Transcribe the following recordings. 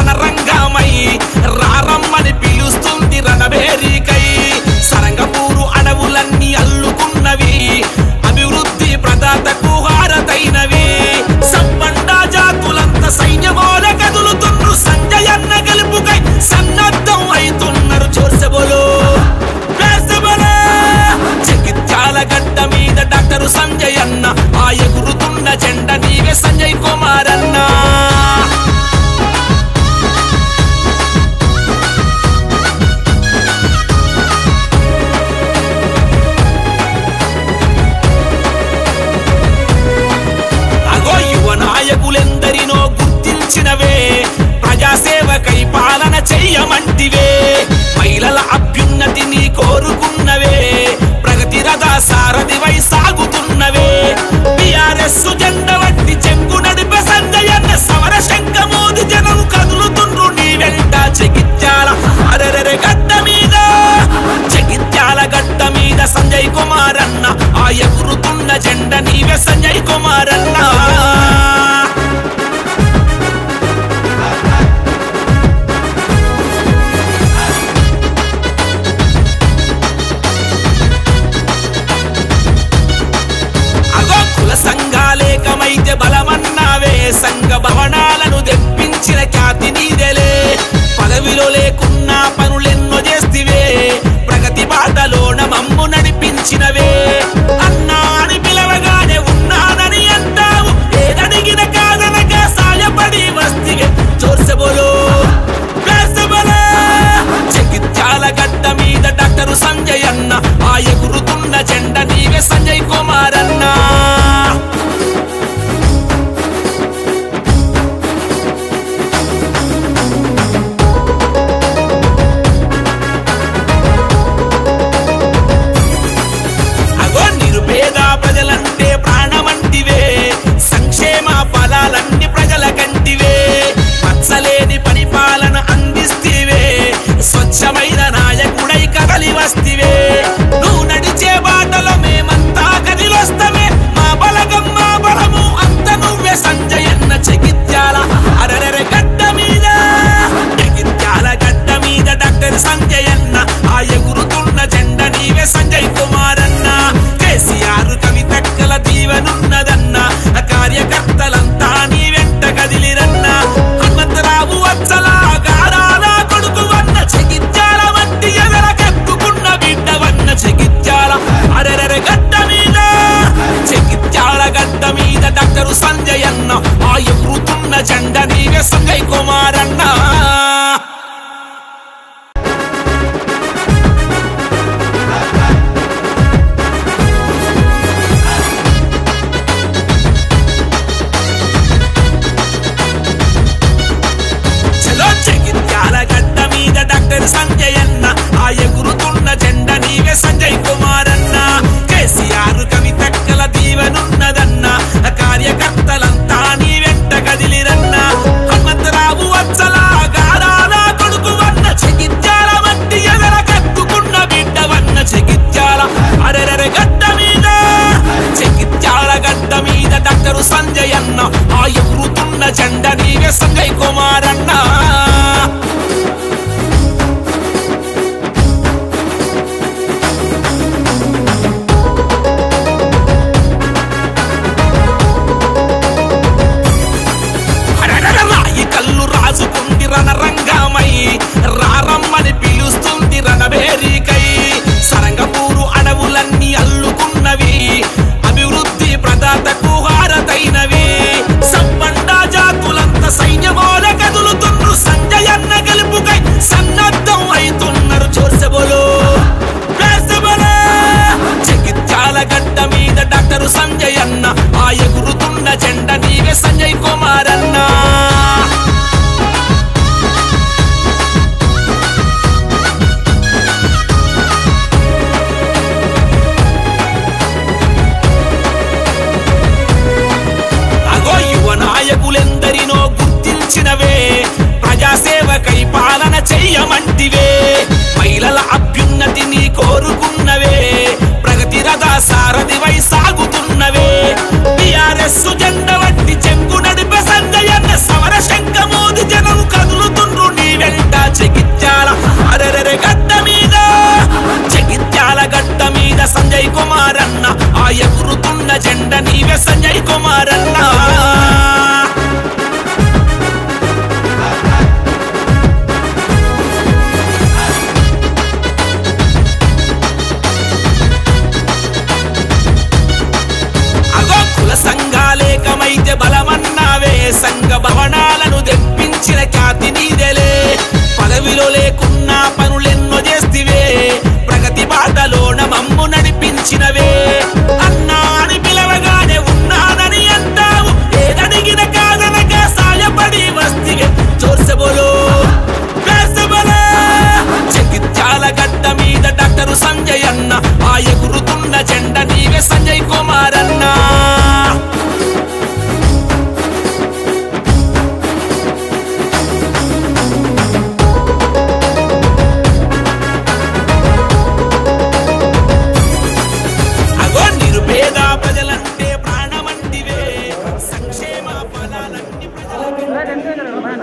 రణరంగమై రారమ్మని పిలుస్తుంది రణభేరికై సరంగపూరు అడవులన్నీ అల్లుకున్నవి అభివృద్ధి ప్రదాతకు హారతైనవి సంబండ జాతులంత సైన్యమోల కదులుతున్నారు సంజయన్న గెలుపుకై సన్నద్ధం అవుతున్నారు చూసబోలు జగిత్యాల గడ్డ మీద డాక్టర్ సంజయ్ అన్న ఆ ఎగురుతున్న జెండ నీవే సంజయ్ కుమార్ అన్నా అగో యువ నాయకులెందరినో గుర్తించినవే ప్రజాసేవకై పాలన చెయ్యమంటివే మహిళల అభ్యున్నతిని కోరుకున్నవే ప్రగతి రథ సారథివై సాగుతున్నవే బిఆర్ఎస్ జెండ వట్టి చెంగు నడిపే సంజయన్న సమర శంఖమోది జనం కదులుతుండ్రు నీ వెంట జగిత్యాల అరెరెరె గడ్డ మీద జగిత్యాల గడ్డ మీద సంజయ్ కుమార్ అన్న ఆ ఎగురుతున్న జెండ నీవే సంజయ్ కుమార్ అన్న అగో కుల సంఘాలేకమైతే బలమన్నావే సంఘ భవనాలను తెప్పించిన ఖ్యాతి నీదెలే పదవిలో లేకున్నా పనులెన్నో చేస్తివే ప్రగతి బాటలోన మమ్ము నడిపించినవే అన్నా అని పిలవగానే ఉన్నానని అంటావు ఏదడిగిన కాదనగా సాయపడి వస్తివే జోర్సెబోలో వేసబోలో జగిత్యాల గడ్డ మీద డాక్టర్ సంజయ్ అన్న ఆ ఎగురుతున్న జెండ నీవే సంజయ్ కుమార్ అన్నా అగో నిరుపేద ప్రజలంటే ప్రాణమంటివే సంక్షేమ ఫలాలన్నీ ప్రజల కంటివే మచ్చలేని పరిపాలన అందిస్తేవే స్వచ్ఛమైన నాయకుడై కదలి వస్తివే నువ్వు నడిచే బాటలో మేమంతా కదిలొస్తమే మా బలగం మా బలము అంత నువ్వే సంజయన్న జగిత్యాల అరరెరె గడ్డ మీద జగిత్యాల గడ్డ మీద డాక్టర్ సంజయన్న ఆ ఎగురుతున్న జెండ నీవే సంజయ్ కుమార్ అన్న కేసీఆర్ కవితక్కల దీవెనున్నదన్న ఆ కార్యకర్తలంతా నీ వెంట కదిలిరన్న హనుమంతరావు వచ్చల గారాల కొడుకు వన్న జగిత్యాల వంటి ఎదరకెత్తుకున్న బిడ్డవన్న జగిత్యాల అరెరెరె గడ్డ మీద జగిత్యాల గడ్డ మీద డాక్టర్ సంజయ్ అన్న ఆ ఎగురుతున్న జెండ నీవే సంజయ్ కుమార్ అన్నా చలో జగిత్యాల గడ్డ మీద డాక్టర్ సంజయ్ అన్న ఆ ఎగురుతున్న జెండ నీవే సంజయ్ కుమార్ అన్న కేసీఆర్ కవితక్కల దీవెనున్నదన్న ఆ కార్యకర్తలంతా నీ వెంట కదిలిరన్న హనుమంతరావు వచ్చల గారాల కొడుకు వన్న జగిత్యాల వంటి ఎదర కత్తుకున్న బిడ్డవన్న జగిత్యాల అరెరెరె గడ్డ మీద జగిత్యాల గడ్డ మీద డాక్టర్ సంజయ్ అన్న ఆ ఎగురుతున్న జెండ నీవే సంజయ్ కుమార్ అన్నా అరరర రాయి కల్లు రాజుకుంది రణరంగమై రారమ్మని పిలుస్తుంది రణభేరికై సరంగపూరు అడవులన్నీ అల్లుకున్నవి అభివృద్ధి ప్రదాతకు హారతైనవి సంబండ జాతులంత సైన్యమోల కదులుతున్నారు సంజయన్న గెలుపుకై సన్నద్ధం అవుతున్నారు చూసబోలు జగిత్యాల గడ్డ మీద డాక్టర్ సంజయ్ అన్న ఆ ఎగురుతున్న జెండ నీవే సంజయ్ కుమార్ అన్నా నిలిచినవే అన్నా అని పిలవగానే ఉన్నానని అంటావు ఏదడిగిన కాదనక సాయపడి వస్తివే జోర్సెబోలో వేసబోలో జగిత్యాల గడ్డ మీద డాక్టర్ సంజయ్ అన్న ఆ ఎగురుతున్న జెండ నీవే సంజయ్ కుమార్ అన్నా అగో నిరుపేద ప్రజలంటే ప్రాణమంటివే సంక్షేమ ఫలాలన్నీ ప్రజల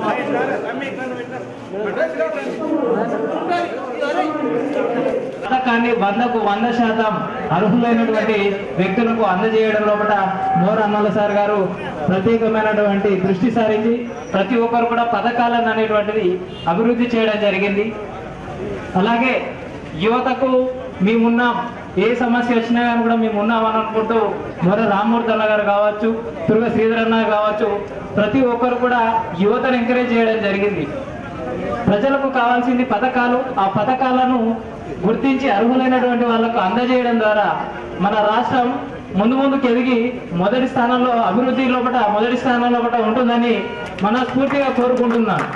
పథకాన్ని వందకు వంద శాతం అర్హులైనటువంటి వ్యక్తులకు అందజేయడం లోపల మోర్ అన్నల సార్ గారు ప్రత్యేకమైనటువంటి దృష్టి సారించి ప్రతి ఒక్కరు కూడా పథకాలను అనేటువంటిది అభివృద్ధి చేయడం జరిగింది అలాగే యువతకు మేమున్నాం ఏ సమస్య వచ్చినా కానీ కూడా మేము ఉన్నామని అనుకుంటూ మొర రామ్మూర్తి అన్న గారు కావచ్చు దుర్గ శ్రీధర్ అన్న కావచ్చు ప్రతి ఒక్కరు కూడా యువతను ఎంకరేజ్ చేయడం జరిగింది ప్రజలకు కావాల్సింది పథకాలు ఆ పథకాలను గుర్తించి అర్హులైనటువంటి వాళ్ళకు అందజేయడం ద్వారా మన రాష్ట్రం ముందు ముందుకు ఎదిగి మొదటి స్థానంలో అభివృద్ధి లోపల మొదటి స్థానం లోపల ఉంటుందని మనస్ఫూర్తిగా కోరుకుంటున్నాను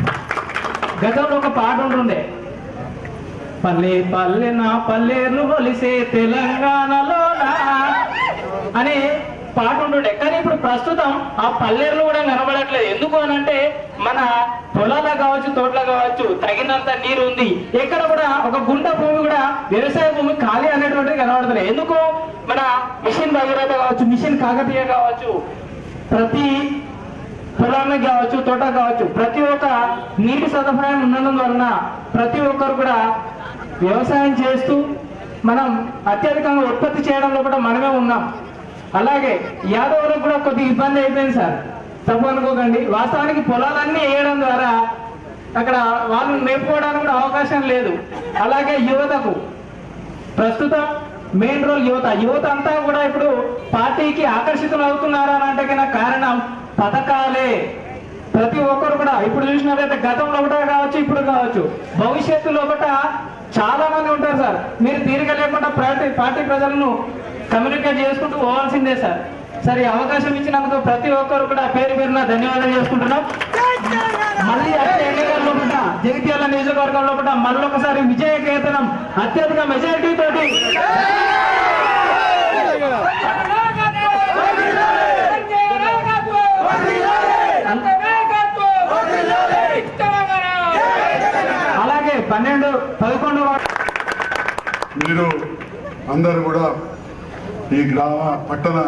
గతంలో ఒక పాట ఉంటుండే పల్లె పల్లె నా పల్లెర్లు కొలిసే తెలంగాణలోనా అనే పాట ఉంటుండే కానీ ఇప్పుడు ప్రస్తుతం ఆ పల్లెర్లు కూడా కనబడట్లేదు ఎందుకు అని అంటే మన పొలాల కావచ్చు తోటలో కావచ్చు తగినంత నీరు ఉంది ఎక్కడ కూడా ఒక గుంట భూమి కూడా వ్యవసాయ భూమి ఖాళీ అనేటువంటిది కనబడుతున్నాయి ఎందుకు మన మిషన్ భగీరథ కావచ్చు మిషన్ కాకతీయ కావచ్చు ప్రతి పొలానికి కావచ్చు తోట కావచ్చు ప్రతి ఒక్క నీటి సదుపాయం ఉండడం వలన ప్రతి ఒక్కరు కూడా వ్యవసాయం చేస్తూ మనం అత్యధికంగా ఉత్పత్తి చేయడంలో కూడా మనమే ఉన్నాం అలాగే యాదవులకు కూడా కొద్దిగా ఇబ్బంది అయిపోయింది సార్ తప్పు అనుకోకండి వాస్తవానికి పొలాలన్నీ వేయడం ద్వారా అక్కడ వాళ్ళు మేపుకోవడానికి కూడా అవకాశం లేదు అలాగే యువతకు ప్రస్తుతం మెయిన్ రోల్ యువత యువత అంతా కూడా ఇప్పుడు పార్టీకి ఆకర్షితులు అవుతున్నారా అని అంటే కన్నా కారణం పథకాలే ప్రతి ఒక్కరు కూడా ఇప్పుడు చూసినట్లయితే గతంలో ఒకటే కావచ్చు ఇప్పుడు కావచ్చు భవిష్యత్తులో ఒకట చాలా మంది ఉంటారు సార్ మీరు తీరిక లేకుండా పార్టీ పార్టీ ప్రజలను కమ్యూనికేట్ చేసుకుంటూ పోవాల్సిందే సార్ సరే ఈ అవకాశం ఇచ్చినందుకు ప్రతి ఒక్కరు కూడా పేరు పేరున ధన్యవాదాలు చేసుకుంటున్నాం మళ్ళీ అదే ఎన్నికల లోపల జగిత్యాల నియోజకవర్గం లోపల మళ్ళొకసారి విజయ కేతనం అత్యధిక మెజారిటీ తోటి అలాగే పన్నెండు పదకొండు మీరు అందరూ కూడా ఈ గ్రామ పట్టణ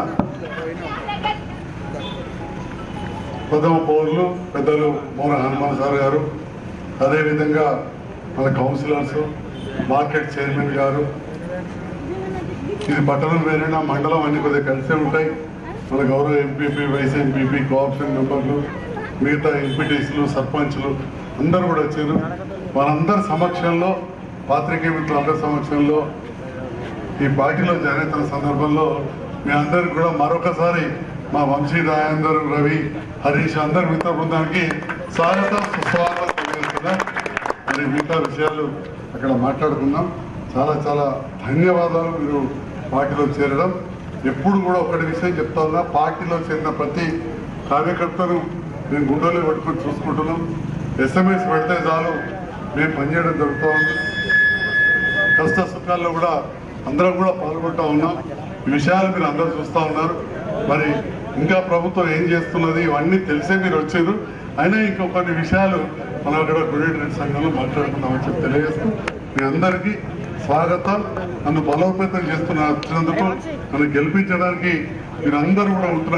ప్రథమ పౌరులు పెద్దలు మోన హనుమాన్ సార్ గారు అదేవిధంగా మన కౌన్సిలర్స్ మార్కెట్ చైర్మన్ గారు ఇది పట్టణం వేరైనా మండలం అన్ని కొద్దిగా కలిసే ఉంటాయి మన గౌరవ ఎంపీపీ వైస్ ఎంపీపీ కోఆప్షన్ మెంబర్లు మిగతా ఎంపీటీసీలు సర్పంచ్లు అందరూ కూడా వచ్చారు మనందరి సమక్షంలో పాత్రికేయ మిత్రులందరి సమక్షంలో ఈ పార్టీలో జాయిన్ అవుతున్న సందర్భంలో మీ అందరికి కూడా మరొకసారి మా వంశీ రాయందర్ రవి హరీష్ అందరి మిత్ర బృందానికి స్వాగతం సుస్వాగతం తెలియజేస్తున్నా మరి మిగతా విషయాలు అక్కడ మాట్లాడుకుందాం చాలా చాలా ధన్యవాదాలు మీరు పార్టీలో చేరడం ఎప్పుడు కూడా ఒకటి విషయం చెప్తా ఉన్నా పార్టీలో చేరిన ప్రతి కార్యకర్తను నేను గుండెలో పెట్టుకొని చూసుకుంటున్నాం ఎస్ఎంఎస్ పెడితే చాలు మేము పనిచేయడం జరుగుతూ ఉంది కష్ట సుఖాల్లో కూడా అందరం కూడా పాల్గొంటా ఉన్నాం ఈ విషయాలు మీరు అందరూ చూస్తూ ఉన్నారు మరి ఇంకా ప్రభుత్వం ఏం చేస్తున్నది ఇవన్నీ తెలిసే మీరు వచ్చారు అయినా ఇంకా కొన్ని విషయాలు మనం అక్కడ గుడి సంఘంలో మాట్లాడుకుందామని చెప్పి తెలియజేస్తూ మీ అందరికీ స్వాగతం నన్ను బలోపేతం చేస్తున్న వచ్చినందుకు నన్ను గెలిపించడానికి మీరందరూ కూడా ఉంటున్నారు